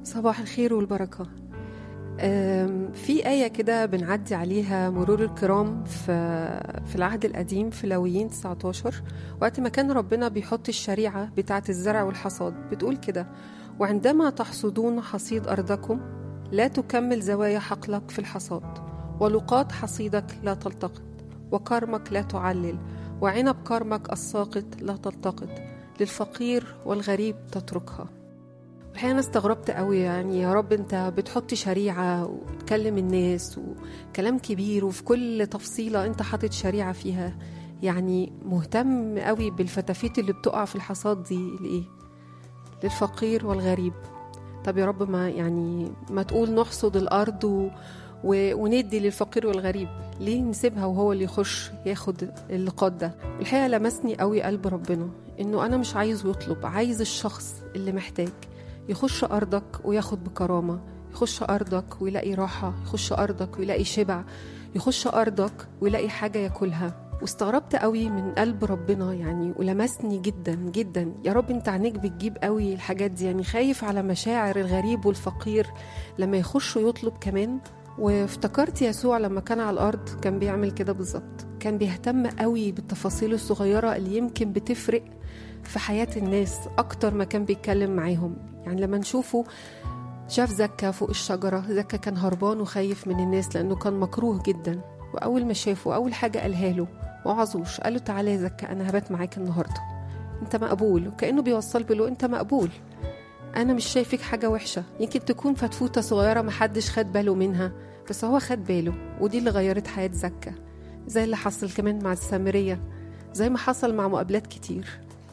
صباح الخير والبركة أم، في آية كده بنعدي عليها مرور الكرام في في العهد القديم في لاويين 19 وقت ما كان ربنا بيحط الشريعة بتاعة الزرع والحصاد بتقول كده وعندما تحصدون حصيد أرضكم لا تكمل زوايا حقلك في الحصاد ولقاط حصيدك لا تلتقط وكرمك لا تعلل وعنب كرمك الساقط لا تلتقط للفقير والغريب تتركها الحقيقة أنا استغربت قوي يعني يا رب أنت بتحط شريعة وتكلم الناس وكلام كبير وفي كل تفصيلة أنت حاطط شريعة فيها يعني مهتم قوي بالفتافيت اللي بتقع في الحصاد دي لإيه؟ للفقير والغريب طب يا رب ما يعني ما تقول نحصد الأرض و... و... وندي للفقير والغريب ليه نسيبها وهو اللي يخش ياخد اللقاط ده الحقيقة لمسني قوي قلب ربنا إنه أنا مش عايز يطلب عايز الشخص اللي محتاج يخش أرضك وياخد بكرامة يخش أرضك ويلاقي راحة يخش أرضك ويلاقي شبع يخش أرضك ويلاقي حاجة ياكلها واستغربت قوي من قلب ربنا يعني ولمسني جدا جدا يا رب انت عينيك بتجيب قوي الحاجات دي يعني خايف على مشاعر الغريب والفقير لما يخش ويطلب كمان وافتكرت يسوع لما كان على الأرض كان بيعمل كده بالظبط كان بيهتم قوي بالتفاصيل الصغيرة اللي يمكن بتفرق في حياة الناس أكتر ما كان بيتكلم معاهم يعني لما نشوفه شاف زكا فوق الشجرة زكا كان هربان وخايف من الناس لأنه كان مكروه جدا وأول ما شافه أول حاجة قالها له وعظوش قال له تعالى يا زكا أنا هبات معاك النهاردة أنت مقبول وكأنه بيوصل بله أنت مقبول أنا مش شايفك حاجة وحشة يمكن تكون فتفوتة صغيرة محدش خد باله منها بس هو خد باله ودي اللي غيرت حياة زكا زي اللي حصل كمان مع السامرية زي ما حصل مع مقابلات كتير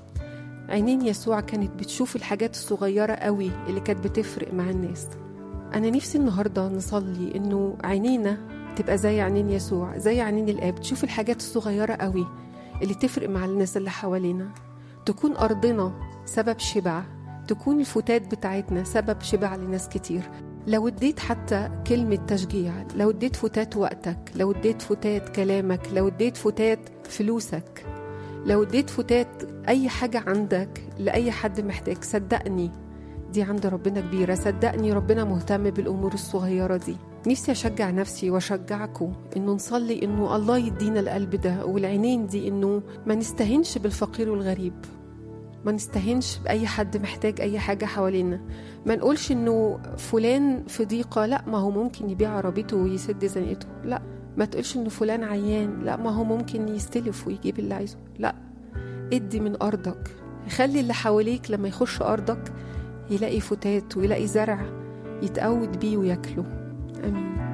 عينين يسوع كانت بتشوف الحاجات الصغيرة قوي اللي كانت بتفرق مع الناس أنا نفسي النهاردة نصلي إنه عينينا تبقى زي عينين يسوع زي عينين الآب تشوف الحاجات الصغيرة قوي اللي تفرق مع الناس اللي حوالينا تكون أرضنا سبب شبع تكون الفتات بتاعتنا سبب شبع لناس كتير لو اديت حتى كلمة تشجيع لو اديت فتات وقتك لو اديت فتات كلامك لو اديت فتات فلوسك لو اديت فتات اي حاجة عندك لأي حد محتاج صدقني دي عند ربنا كبيرة صدقني ربنا مهتم بالأمور الصغيرة دي نفسي أشجع نفسي وأشجعكم إنه نصلي إنه الله يدينا القلب ده والعينين دي إنه ما نستهنش بالفقير والغريب ما نستهنش بأي حد محتاج أي حاجة حوالينا ما نقولش إنه فلان في ضيقة لا ما هو ممكن يبيع عربيته ويسد زنقته لا ما تقولش إنه فلان عيان لا ما هو ممكن يستلف ويجيب اللي عايزه لا ادي من أرضك خلي اللي حواليك لما يخش أرضك يلاقي فتات ويلاقي زرع يتقود بيه وياكله آمين